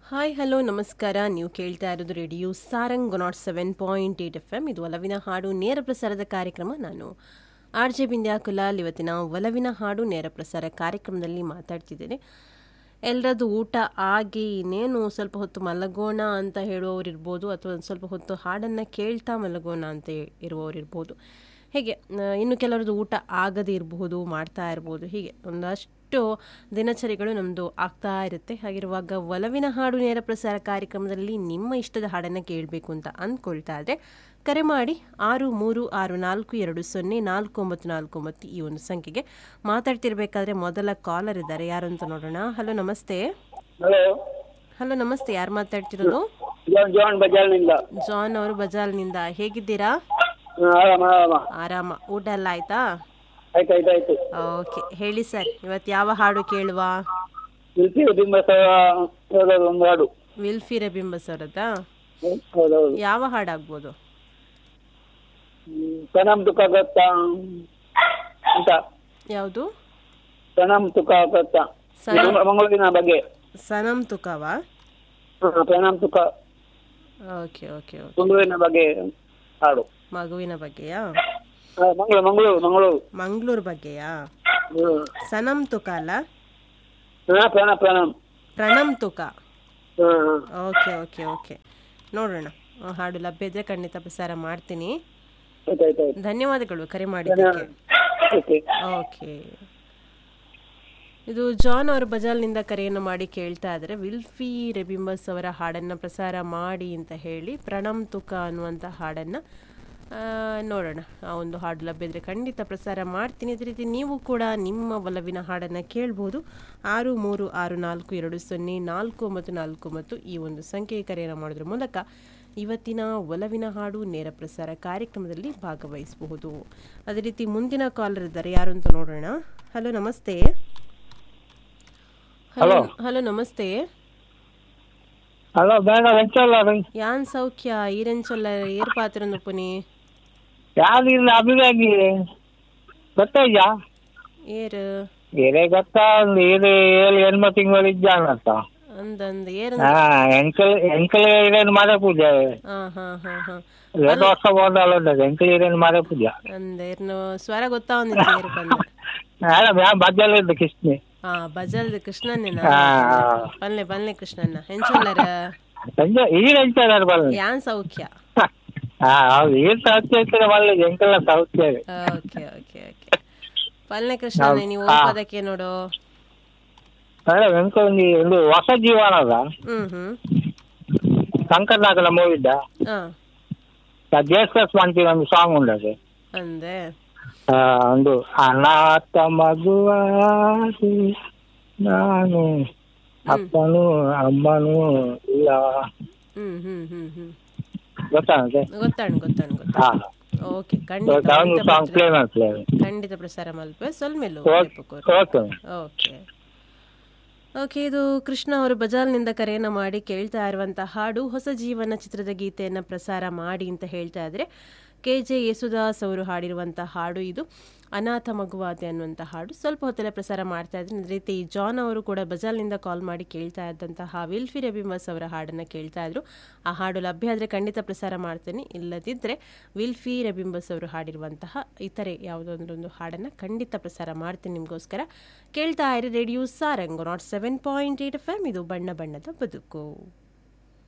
Hi hello ನಮಸ್ಕಾರ ನೀವು ಕೇಳ್ತಾ ಇರೋದು radio Sarang naught seven point eight F M ಇದು ಒಲವಿನ ಹಾಡು ನೇರ ಪ್ರಸಾರದ ಕಾರ್ಯಕ್ರಮ ನಾನು ಆರ್ ಜೆ ಬಿಂದ್ಯಾಕುಲಾಲ್ ಇವತ್ತಿನ ಒಲವಿನ ಹಾಡು ನೇರ ಪ್ರಸಾರ ಕಾರ್ಯಕ್ರಮದಲ್ಲಿ ಮಾತಾಡ್ತಿದ್ದೇನೆ ಎಲ್ಲರದ್ದು ಊಟ ಆಗಿ ಇನ್ನೇನು ಸ್ವಲ್ಪ ಹೊತ್ತು ಮಲಗೋಣ ಅಂತ ಹೇಳುವವರು ಇರ್ಬೋದು ಅಥವಾ ಒಂದು ಸ್ವಲ್ಪ ಹೊತ್ತು ಹಾಡನ್ನು ಕೇಳ್ತಾ ಮಲಗೋಣ ಅಂತ ಇರುವವರು ಇರ್ಬೋದು ಹೀಗೆ ಆ, ಇನ್ನು ಕೆಲವರದ್ದು ಊಟ ಆಗದೇ ಇರಬಹುದು ಮಾಡ್ತಾ ಇರ್ಬೋದು ಹೀಗೆ ಒಂದಷ್ಟು ದಿನಚರಿಗಳು ನಮ್ಮದು ಆಗ್ತಾ ಇರುತ್ತೆ ಹಾಗಿರುವಾಗ ಒಲವಿನ ಹಾಡು ನೇರ ಪ್ರಸಾರ ಕಾರ್ಯಕ್ರಮದಲ್ಲಿ ನಿಮ್ಮ ಇಷ್ಟದ ಹಾಡನ್ನು ಕೇಳಬೇಕು ಅಂತ ಅಂದ್ಕೊಳ್ತಾ ಇದ್ರೆ ಕರೆ ಮಾಡಿ ಆರು ಮೂರು ಆರು ನಾಲ್ಕು ಎರಡು ಸೊನ್ನೆ ನಾಲ್ಕು ಒಂಬತ್ತು ನಾಲ್ಕು ಒಂಬತ್ತು ಈ ಒಂದು ಸಂಖ್ಯೆಗೆ ಮಾತಾಡ್ತಿರ್ಬೇಕಾದ್ರೆ ಮೊದಲ ಕಾಲರ್ ಇದ್ದಾರೆ ಯಾರು ಅಂತ ನೋಡೋಣ ಹಲೋ ನಮಸ್ತೆ ಹಲೋ ಹಲೋ ನಮಸ್ತೆ ಯಾರು ಮಾತಾಡ್ತಿರೋದು ಜಾನ್ ಜಾನ್ ಬಜಾರ್ನಿಂದ ಜಾನ್ ಅವರು ಬಜಾಲ್ನಿಂದ ಹೇಗಿದ್ದೀರಾ ಹ್ಮ್, ಆರಾಮ ಆರಾಮ ಆರಾಮ ಊಟ ಎಲ್ಲ ಆಯ್ತಾ ಆಯ್ತು ಆಯ್ತು ಆಯ್ತು ಓಕೆ ಹೇಳಿ ಸರ್ ಇವತ್ತು ಯಾವ ಹಾಡು ಕೇಳುವ ಶಿಲ್ಪಿ ಬಿಂಬಸವ ಯಾವುದಾದ್ರು ಒಂದು ಹಾಡು ವಿಲ್ಫಿ ರಬಿಂಬಸ್ ಅವರದ್ದಾ ಹ್ಮ್, ಹೌದೌದು ಯಾವ ಹಾಡಾಗ್ಬೋದು ಹ್ಮ್, ಪ್ರಣಾಮ್ ತುಕ ಗೊತ್ತಾ ಅಂತ ಯಾವುದು ಪ್ರಣಾಮ್ ತುಕ ಗೊತ್ತಾ ಸನಮ್ ಮಂಗಳೂರಿನ ಬಗ್ಗೆ ಸನಮ್ ತುಕವಾ ಹ್ಮ್, ಪ್ರಣಾಮ್ ತುಕ ಓಕೆ ಓಕೆ ಓಕೆ ಮಂಗಳೂರಿನ ಬಗ್ಗೆ ಹಾಡು ಮಗುವಿನ ಬಗ್ಗೆಯಾ ಆ, ಮಂಗಳೂರು ಮಂಗಳೂರು ಮಂಗಳೂರು ಮಂಗಳೂರು ಬಗ್ಗೆಯಾ ಹ್ಮ್ ಸನಮ್ ತುಕ ಅಲ್ಲ ಹಾ, ಪ್ರಣಾಮ್ ಪ್ರಣಾಮ್ ಪ್ರಣಮ್ ತುಕ ಹ್ಮ್ ಹ್ಮ್. ಓಕೆ ಓಕೆ ಓಕೆ ನೋಡೋಣ ಆ ಹಾಡು ಲಭ್ಯ ಇದ್ರೆ ಖಂಡಿತ ಪ್ರಸಾರ ಮಾಡ್ತೀನಿ ಆಯ್ತು ಆಯ್ತು ಆಯ್ತು ಧನ್ಯವಾದಗಳು ಕರೆ ಮಾಡಿದ್ದಕ್ಕೆ ಓಕೆ ಓಕೆ ಇದು ಜಾನ್ ಅವರು ಬಜಾಲ್ನಿಂದ ಕರೆಯನ್ನು ಮಾಡಿ ಕೇಳ್ತಾ ಇದ್ದಾರೆ ವಿಲ್ಫಿ ರೆಬಿಂಬಸ್ ಅವರ ಹಾಡನ್ನು ಪ್ರಸಾರ ಮಾಡಿ ಅಂತ ಹೇಳಿ ಪ್ರಣಮ್ ತುಕ ಅನ್ನುವಂಥ ಹಾಡನ್ನು ಆ, ನೋಡೋಣ ಆ ಒಂದು ಹಾಡು ಲಭ್ಯ ಇದ್ರೆ ಖಂಡಿತ ಪ್ರಸಾರ ಮಾಡ್ತೀನಿ ಅದೇ ರೀತಿ ನೀವು ಕೂಡ ನಿಮ್ಮ ಒಲವಿನ ಹಾಡನ್ನು ಕೇಳ್ಬೋದು ಆರು ಮೂರು ಆರು ನಾಲ್ಕು ಎರಡು ಸೊನ್ನೆ ನಾಲ್ಕು ಒಂಬತ್ತು ನಾಲ್ಕು ಒಂಬತ್ತು ಈ ಒಂದು ಸಂಖ್ಯೆಗೆ ಕರೆಯನ್ನು ಮಾಡೋದ್ರ ಮೂಲಕ ಇವತ್ತಿನ ಒಲವಿನ ಹಾಡು ನೇರ ಪ್ರಸಾರ ಕಾರ್ಯಕ್ರಮದಲ್ಲಿ ಭಾಗವಹಿಸಬಹುದು ಅದೇ ರೀತಿ ಮುಂದಿನ ಕಾಲರ್ ಇದ್ದಾರೆ ಯಾರು ಅಂತ ನೋಡೋಣ ಹಲೋ ನಮಸ್ತೆ ಹಲೋ ಹಲೋ ನಮಸ್ತೆ ಹಲೋ ಬೇಡ ವೆಚ್ಚಲ್ಲ ಯಾನ್ ಸೌಖ್ಯ ಈರೆಂಚೊಲ್ಲ ಏರ್ ಪಾತ್ರ ಪುನಿ ಯಾರು ಇಲ್ಲ ಅಭಿವಾಗಿ ಗೊತ್ತಾಯ್ತಾ ಏರ್ ಏನೇ ಗೊತ್ತಾ ಒಂದು ಏಳು ಏಳು ಎಣ್ಮ ತಿಂಗಳು ಇದ್ದಾನಂತ ಅಂದಂದ ಏರ್ ಹಾ ಎಂಕಲ್ ಎಂಕಲ್ ಇರೇನು ಮಾರ ಪೂಜೆ ಹಾ ಹಾ ಹಾ ಹಾ ಎರಡು ವರ್ಷ ಹೋದಲ್ಲ ಉಂಟದು ಎಂಕಲ್ ಇರೇನು ಮಾರ ಪೂಜೆ ಅಂದ ಏರ್ನ ಸ್ವರ ಗೊತ್ತಾ ಒಂದಿತ್ತು ಏರ್ ಬಂದ ಅಲ್ಲ ಬ್ಯಾ ಬಜ್ಜಲ್ಲ ಇದ್ದು ಕಿಸ್ನಿ ಹಾ ಬಜಲ್ದ ಕೃಷ್ಣನ್ನೇನ ಹಾ ಪಲ್ಲೆ ಪಲ್ಲೆ ಕೃಷ್ಣನ್ನ ಹೆಂಚೊಲ್ಲರ ಸಂಜೆ ಈಗ ಎಂಚಾರು ಬಲ್ಲ ಯಾನ್ ಸೌಖ್ಯ ಹಾ ಹೌದು ಈಗ ಸೌಖ್ಯ ಇರ್ತದೆ ಒಳ್ಳೆ ಎಂಕಲ್ಲ ಸೌಖ್ಯ ಓಕೆ ಓಕೆ ಓಕೆ ಪಲ್ಲೆ ಕೃಷ್ಣನೇ ನೀವು ಓದ್ಪದಕ್ಕೆ ನೋಡು ಅಲ್ಲ ಎಂಕ ಒಂದು ಒಂದು ಹೊಸ ಜೀವನ ಅದ ಹ್ಮ್ ಹ್ಮ್ ಶಂಕರ್ನಾಗಲ ಮೂವಿದ್ದ ಹಾ ಜೇಸ್ಕಸ್ ಮಾಡ್ತೀವಿ ಒಂದು ಸಾಂಗ್ ಉಂಟದು ಅಂದೆ ಆ, ಒಂದು ಅನಾಥ ಮಗುವಾಗಿ ನಾನು ಅಪ್ಪನು ಅಮ್ಮನು ಇಲ್ಲ ಹ್ಮ್ ಹ್ಮ್ ಹ್ಮ್ ಹ್ಮ್ ಗೊತ್ತಾಗುತ್ತೆ ಗೊತ್ತಾಣ್ ಗೊತ್ತಾಣ್ ಹಾ ಗೊತ್ತಾಣ್ ಓಕೆ ಖಂಡಿತ ಒಂದು ಖಂಡಿತ ಸಾಂಗ್ ಪ್ಲೇ ಮಾಡ್ತೀವಿ ಖಂಡಿತ ಪ್ರಸಾರ ಮಲ್ಪೆ ಸೊಲ್ಮೆಲು ಓಕೆ ಓಕೆ ಓಕೆ ಇದು ಕೃಷ್ಣ ಅವರು ಬಜಾಲ್ನಿಂದ ಕರೆಯನ್ನು ಮಾಡಿ ಕೇಳ್ತಾ ಇರುವಂಥ ಹಾಡು ಹೊಸ ಜೀವನ ಚಿತ್ರದ ಗೀತೆಯನ್ನು ಪ್ರಸಾರ ಮಾಡಿ ಅಂತ ಹೇಳ್ತಾ ಇದ್ರೆ ಕೆ ಜೆ ಯೇಸುದಾಸ್ ಅವರು ಹಾಡಿರುವಂಥ ಹಾಡು ಇದು ಅನಾಥ ಮಗುವಾದೆ ಅನ್ನುವಂಥ ಹಾಡು ಸ್ವಲ್ಪ ಹೊತ್ತಲ್ಲೇ ಪ್ರಸಾರ ಮಾಡ್ತಾ ಇದ್ರೆ ಅದೇ ರೀತಿ ಜಾನ್ ಅವರು ಕೂಡ ಬಜಾಲ್ನಿಂದ ಕಾಲ್ ಮಾಡಿ ಕೇಳ್ತಾ ಇದ್ದಂತಹ ವಿಲ್ಫಿ ರಬಿಮಸ್ ಅವರ ಹಾಡನ್ನು ಕೇಳ್ತಾ ಇದ್ರು ಆ ಹಾಡು ಲಭ್ಯ ಆದರೆ ಖಂಡಿತ ಪ್ರಸಾರ ಮಾಡ್ತೇನೆ ಇಲ್ಲದಿದ್ದರೆ ವಿಲ್ಫಿ ರಬಿಂಬಸ್ ಅವರು ಹಾಡಿರುವಂತಹ ಇತರೆ ಯಾವುದೊಂದೊಂದು ಹಾಡನ್ನು ಖಂಡಿತ ಪ್ರಸಾರ ಮಾಡ್ತೀನಿ ನಿಮಗೋಸ್ಕರ ಕೇಳ್ತಾ ಇರಿ radio Sarang naught seven point eight F M ಇದು ಬಣ್ಣ ಬಣ್ಣದ ಬದುಕು